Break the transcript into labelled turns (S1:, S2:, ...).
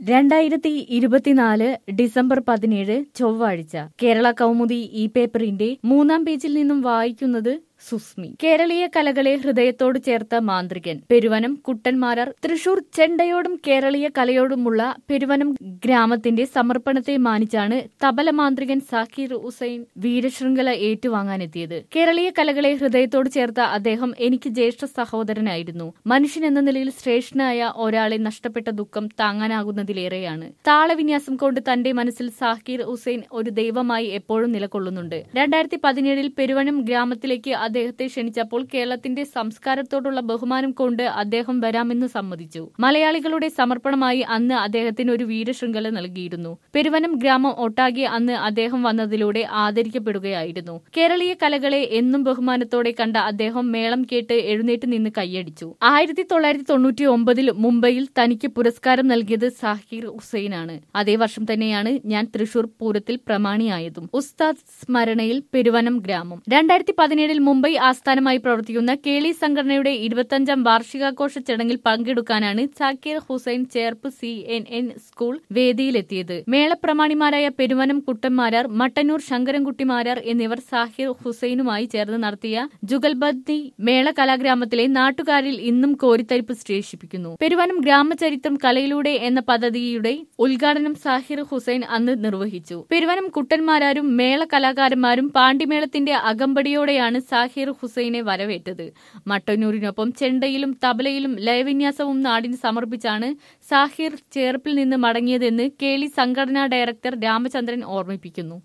S1: രണ്ടായിരത്തി ഇരുപത്തിനാല് ഡിസംബർ പതിനേഴ് ചൊവ്വാഴ്ച കേരള കൗമുദി ഈ പേപ്പറിന്റെ മൂന്നാം പേജിൽ നിന്നും വായിക്കുന്നത് സുസ്മി കേരളീയ കലകളെ ഹൃദയത്തോട് ചേർത്ത മാന്ത്രികൻ പെരുവനം കുട്ടന്മാരാർ തൃശൂർ ചെണ്ടയോടും കേരളീയ കലയോടുമുള്ള പെരുവനം ഗ്രാമത്തിന്റെ സമർപ്പണത്തെ മാനിച്ചാണ് തബല മാന്ത്രികൻ സാക്കിർ ഹുസൈൻ വീരശൃംഖല ഏറ്റുവാങ്ങാനെത്തിയത് കേരളീയ കലകളെ ഹൃദയത്തോട് ചേർത്ത അദ്ദേഹം എനിക്ക് ജ്യേഷ്ഠ സഹോദരനായിരുന്നു മനുഷ്യൻ എന്ന നിലയിൽ ശ്രേഷ്ഠനായ ഒരാളെ നഷ്ടപ്പെട്ട ദുഃഖം താങ്ങാനാകുന്നതിലേറെയാണ് താളവിന്യാസം കൊണ്ട് തന്റെ മനസ്സിൽ സാക്കിർ ഹുസൈൻ ഒരു ദൈവമായി എപ്പോഴും നിലകൊള്ളുന്നുണ്ട് രണ്ടായിരത്തി പതിനേഴിൽ പെരുവനം ഗ്രാമത്തിലേക്ക് അദ്ദേഹത്തെ ക്ഷണിച്ചപ്പോൾ കേരളത്തിന്റെ സംസ്കാരത്തോടുള്ള ബഹുമാനം കൊണ്ട് അദ്ദേഹം വരാമെന്ന് സമ്മതിച്ചു മലയാളികളുടെ സമർപ്പണമായി അന്ന് അദ്ദേഹത്തിന് ഒരു വീരശൃംഖല നൽകിയിരുന്നു പെരുവനം ഗ്രാമം ഒട്ടാകെ അന്ന് അദ്ദേഹം വന്നതിലൂടെ ആദരിക്കപ്പെടുകയായിരുന്നു കേരളീയ കലകളെ എന്നും ബഹുമാനത്തോടെ കണ്ട അദ്ദേഹം മേളം കേട്ട് എഴുന്നേറ്റ് നിന്ന് കൈയടിച്ചു ആയിരത്തി തൊള്ളായിരത്തി തൊണ്ണൂറ്റി ഒമ്പതിൽ മുംബൈയിൽ തനിക്ക് പുരസ്കാരം നൽകിയത് സാഹിർ ഹുസൈനാണ് അതേ വർഷം തന്നെയാണ് ഞാൻ തൃശൂർ പൂരത്തിൽ പ്രമാണിയായതും ഉസ്താദ് സ്മരണയിൽ പെരുവനം ഗ്രാമം രണ്ടായിരത്തി പതിനേഴിൽ മുംബൈ ആസ്ഥാനമായി പ്രവർത്തിക്കുന്ന കേളി സംഘടനയുടെ ഇരുപത്തഞ്ചാം വാർഷികാഘോഷ ചടങ്ങിൽ പങ്കെടുക്കാനാണ് Zakir Hussain Cherpu C N N school വേദിയിലെത്തിയത് മേളപ്രമാണിമാരായ പെരുവനം കുട്ടന്മാരാർ മട്ടന്നൂർ ശങ്കരൻകുട്ടിമാരാർ എന്നിവർ സാഹിർ ഹുസൈനുമായി ചേർന്ന് നടത്തിയ ജുഗൽബന്ദി മേള കലാഗ്രാമത്തിലെ നാട്ടുകാരിൽ ഇന്നും കോരിത്തരിപ്പ് ശേഷിപ്പിക്കുന്നു പെരുവനം ഗ്രാമചരിത്രം കലയിലൂടെ എന്ന പദ്ധതിയുടെ ഉദ്ഘാടനം സാഹിർ ഹുസൈൻ അന്ന് നിർവഹിച്ചു പെരുവനം കുട്ടന്മാരാരും മേള കലാകാരന്മാരും പാണ്ടിമേളത്തിന്റെ അകമ്പടിയോടെയാണ് സാഹിർ ഹുസൈനെ വരവേറ്റത് മട്ടന്നൂരിനൊപ്പം ചെണ്ടയിലും തബലയിലും ലയവിന്യാസവും നാടിന് സമർപ്പിച്ചാണ് സാഹിർ ചേർപ്പിൽ നിന്ന് മടങ്ങിയതെന്ന് കേളി സംഘടനാ ഡയറക്ടർ രാമചന്ദ്രൻ ഓർമ്മിപ്പിക്കുന്നു